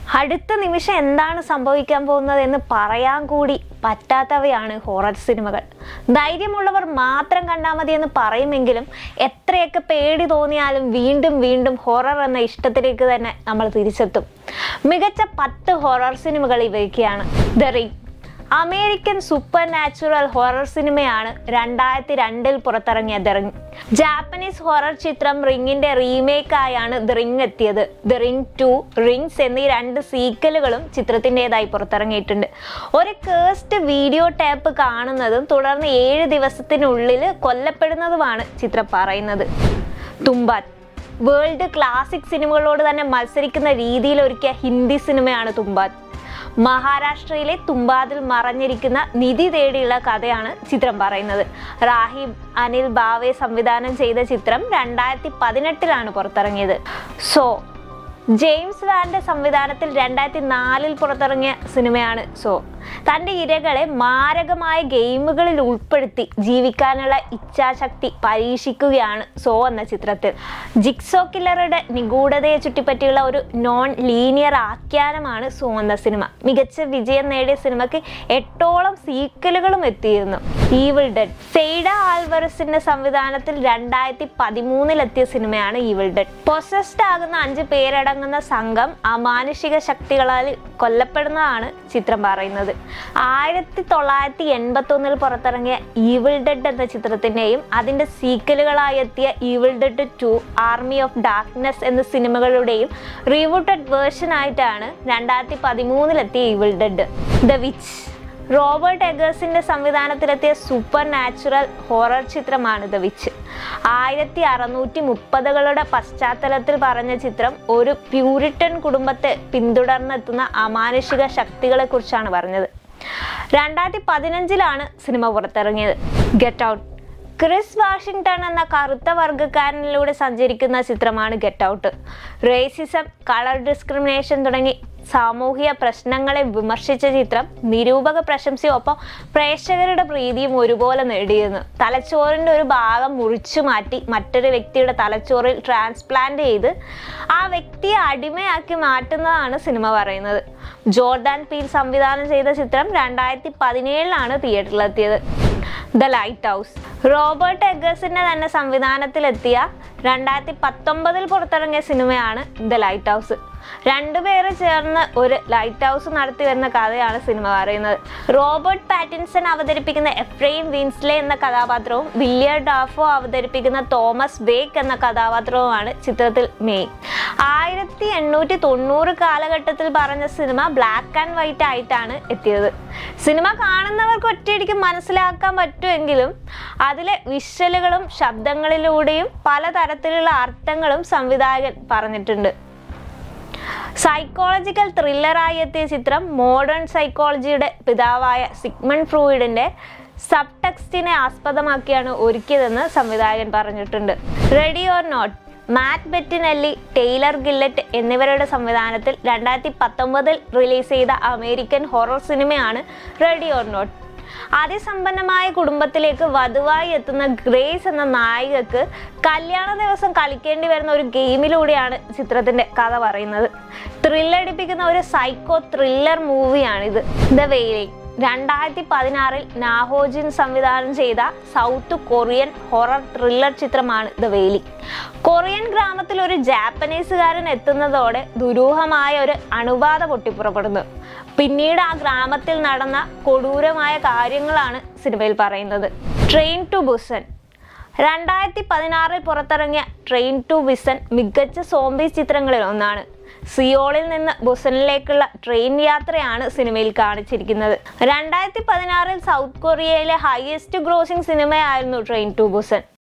അടുത്ത നിമിഷം എന്താണ് സംഭവിക്കാൻ പോകുന്നത് എന്ന് പറയാൻ കൂടി പറ്റാത്തവയാണ് ഹൊറർ സിനിമകൾ ധൈര്യമുള്ളവർ മാത്രം കണ്ടാൽ മതി എന്ന് പറയുമെങ്കിലും എത്രയൊക്കെ പേടി തോന്നിയാലും വീണ്ടും വീണ്ടും ഹൊറർ എന്ന ഇഷ്ടത്തിലേക്ക് തന്നെ നമ്മൾ തിരിച്ചെത്തും മികച്ച പത്ത് ഹൊറർ സിനിമകൾ ഇവയ്ക്കാണ് the Ring American supernatural horror സിനിമയാണ് രണ്ടായിരത്തി രണ്ടിൽ പുറത്തിറങ്ങിയ ദ റിംഗ് ജാപ്പനീസ് ഹൊറർ ചിത്രം റിങ്ങിന്റെ റീമേക്ക് ആയാണ് ദ റിംഗ് എത്തിയത് ദ റിംഗ് ടു റിങ്സ് എന്നീ രണ്ട് സീക്വലുകളും ചിത്രത്തിൻ്റെതായി പുറത്തിറങ്ങിയിട്ടുണ്ട് ഒരു കേസ്റ്റ് വീഡിയോ ടേപ്പ് കാണുന്നതും തുടർന്ന് ഏഴ് ദിവസത്തിനുള്ളിൽ കൊല്ലപ്പെടുന്നതുമാണ് ചിത്രം പറയുന്നത് തുമ്പാറ്റ് വേൾഡ് ക്ലാസിക് സിനിമകളോട് തന്നെ മത്സരിക്കുന്ന രീതിയിൽ ഒരുക്കിയ ഹിന്ദി സിനിമയാണ് തുമ്പാറ്റ് മഹാരാഷ്ട്രയിലെ തുമ്പാതിൽ മറഞ്ഞിരിക്കുന്ന നിധി തേടിയുള്ള കഥയാണ് ചിത്രം പറയുന്നത് റാഹിബ് അനിൽ ബാവെ സംവിധാനം ചെയ്ത ചിത്രം രണ്ടായിരത്തി പതിനെട്ടിലാണ് പുറത്തിറങ്ങിയത് സോ ജെയിംസ് വാന്റെ സംവിധാനത്തിൽ രണ്ടായിരത്തി നാലിൽ പുറത്തിറങ്ങിയ സിനിമയാണ് സോ തൻ്റെ ഇരകളെ മാരകമായ ഗെയിമുകളിൽ ഉൾപ്പെടുത്തി ജീവിക്കാനുള്ള ഇച്ഛാശക്തി പരീക്ഷിക്കുകയാണ് സോ എന്ന ചിത്രത്തിൽ ജിക്സോ കില്ലറുടെ നിഗൂഢതയെ ചുറ്റിപ്പറ്റിയുള്ള ഒരു നോൺ ലീനിയർ ആഖ്യാനമാണ് സോ എന്ന സിനിമ മികച്ച വിജയം നേടിയ സിനിമയ്ക്ക് എട്ടോളം സീക്വലുകളും എത്തിയിരുന്നു ഈവിൾ ഡെഡ് സെയ്ഡ ആൽവറസിന്റെ സംവിധാനത്തിൽ രണ്ടായിരത്തി പതിമൂന്നിലെത്തിയ സിനിമയാണ് ഈവിൾ ഡെഡ് പൊസസ്ഡ് ആകുന്ന അഞ്ച് പേരടങ്ങുന്ന സംഘം അമാനുഷിക ശക്തികളാൽ കൊല്ലപ്പെടുന്നതാണ് ചിത്രം പറയുന്നത് ആയിരത്തി തൊള്ളായിരത്തി എൺപത്തി ഒന്നിൽ പുറത്തിറങ്ങിയ ഈവിൾ ഡെഡ് എന്ന ചിത്രത്തിൻ്റെയും അതിൻ്റെ സീക്വലുകളായി എത്തിയ Evil Dead two Army of Darkness എന്ന സിനിമകളുടെയും റീവൂട്ടഡ് വേർഷൻ ആയിട്ടാണ് രണ്ടായിരത്തി പതിമൂന്നിലെത്തിയ Evil Dead the Witch Robert എഗേഴ്സിന്റെ സംവിധാനത്തിലെത്തിയ സൂപ്പർ നാച്ചുറൽ ഹൊറർ ചിത്രമാണ് ദ വിച്ച് ആയിരത്തി അറുന്നൂറ്റി മുപ്പതുകളുടെ പശ്ചാത്തലത്തിൽ പറഞ്ഞ ചിത്രം ഒരു പ്യൂരിറ്റൻ കുടുംബത്തെ പിന്തുടർന്നെത്തുന്ന അമാനുഷിക ശക്തികളെ കുറിച്ചാണ് പറഞ്ഞത് രണ്ടായിരത്തി പതിനഞ്ചിലാണ് സിനിമ പുറത്തിറങ്ങിയത് ഗെറ്റ് ഔട്ട് ക്രിസ് വാഷിംഗ്ടൺ എന്ന കറുത്ത വർഗ്ഗക്കാരനിലൂടെ സഞ്ചരിക്കുന്ന ചിത്രമാണ് Get Out racism colour discrimination തുടങ്ങി സാമൂഹിക പ്രശ്നങ്ങളെ വിമർശിച്ച ചിത്രം നിരൂപക പ്രശംസയൊപ്പം പ്രേക്ഷകരുടെ പ്രീതിയും ഒരുപോലെ നേടിയിരുന്നു തലച്ചോറിൻ്റെ ഒരു ഭാഗം മുറിച്ചു മാറ്റി മറ്റൊരു വ്യക്തിയുടെ തലച്ചോറിൽ ട്രാൻസ്പ്ലാന്റ് ചെയ്ത് ആ വ്യക്തിയെ അടിമയാക്കി മാറ്റുന്നതാണ് സിനിമ പറയുന്നത് ജോർദാൻ പീൽ സംവിധാനം ചെയ്ത ചിത്രം രണ്ടായിരത്തി പതിനേഴിലാണ് തിയേറ്ററിലെത്തിയത് ദ ലൈറ്റ് ഹൗസ് റോബർട്ട് എഗേഴ്സിന്റെ തന്നെ സംവിധാനത്തിലെത്തിയ രണ്ടായിരത്തി പത്തൊമ്പതിൽ പുറത്തിറങ്ങിയ സിനിമയാണ് ദ ലൈറ്റ് ഹൗസ് രണ്ടുപേര് ചേർന്ന് ഒരു ലൈറ്റ് ഹൗസ് നടത്തി വരുന്ന കഥയാണ് സിനിമ പറയുന്നത് റോബർട്ട് പാറ്റിൻസൺ അവതരിപ്പിക്കുന്ന എഫ്രൈം വിൻസ്ലെ എന്ന കഥാപാത്രവും വില്യർ ഡാഫോ അവതരിപ്പിക്കുന്ന തോമസ് ബേക്ക് എന്ന കഥാപാത്രവുമാണ് ചിത്രത്തിൽ മെയിൻ ആയിരത്തി എണ്ണൂറ്റി തൊണ്ണൂറ് കാലഘട്ടത്തിൽ പറഞ്ഞ സിനിമ ബ്ലാക്ക് ആൻഡ് വൈറ്റ് ആയിട്ടാണ് എത്തിയത് സിനിമ കാണുന്നവർക്ക് ഒറ്റയടിക്ക് മനസ്സിലാക്കാൻ പറ്റുമെങ്കിലും അതിലെ വിഷ്വലുകളും ശബ്ദങ്ങളിലൂടെയും പലതരത്തിലുള്ള അർത്ഥങ്ങളും സംവിധായകൻ പറഞ്ഞിട്ടുണ്ട് സൈക്കോളജിക്കൽ ത്രില്ലറായി എത്തിയ ചിത്രം മോഡേൺ സൈക്കോളജിയുടെ പിതാവായ സിഗ്മൺ ഫ്രൂയിഡിന്റെ സബ് ടെക്സ്റ്റിനെ ആസ്പദമാക്കിയാണ് ഒരുക്കിയതെന്ന് സംവിധായകൻ പറഞ്ഞിട്ടുണ്ട് Ready or Not Matt Bettinelli Tyler Gillett എന്നിവരുടെ സംവിധാനത്തിൽ രണ്ടായിരത്തി പത്തൊമ്പതിൽ റിലീസ് ചെയ്ത അമേരിക്കൻ ഹൊറർ സിനിമയാണ് റെഡി ഓർ നോട്ട് അതിസമ്പന്നമായ കുടുംബത്തിലേക്ക് വധുവായി എത്തുന്ന ഗ്രേസ് എന്ന നായികക്ക് കല്യാണ ദിവസം കളിക്കേണ്ടി വരുന്ന ഒരു ഗെയിമിലൂടെയാണ് ചിത്രത്തിന്റെ കഥ പറയുന്നത് ത്രില്ലടിപ്പിക്കുന്ന ഒരു സൈക്കോ ത്രില്ലർ മൂവിയാണിത് ദ വെയിലിംഗ് രണ്ടായിരത്തി പതിനാറിൽ നാഹോജിൻ സംവിധാനം ചെയ്ത സൗത്ത് കൊറിയൻ ഹൊറർ ത്രില്ലർ ചിത്രമാണ് ദ വെയിലി കൊറിയൻ ഗ്രാമത്തിൽ ഒരു ജാപ്പനീസുകാരൻ എത്തുന്നതോടെ ദുരൂഹമായ ഒരു അണുബാധ പൊട്ടിപ്പുറപ്പെടുന്നു പിന്നീട് ആ ഗ്രാമത്തിൽ നടന്ന കൊടൂരമായ കാര്യങ്ങളാണ് സിനിമയിൽ പറയുന്നത് ട്രെയിൻ ടു ബുസൻ രണ്ടായിരത്തി പതിനാറിൽ പുറത്തിറങ്ങിയ ട്രെയിൻ ടു വിസൻ മികച്ച സോംബി ചിത്രങ്ങളിൽ ഒന്നാണ് സിയോളിൽ നിന്ന് ബുസനിലേക്കുള്ള ട്രെയിൻ യാത്രയാണ് സിനിമയിൽ കാണിച്ചിരിക്കുന്നത് രണ്ടായിരത്തി പതിനാറിൽ സൗത്ത് കൊറിയയിലെ ഹയസ്റ്റ് ഗ്രോസിംഗ് സിനിമയായിരുന്നു ട്രെയിൻ ടു ബുസൻ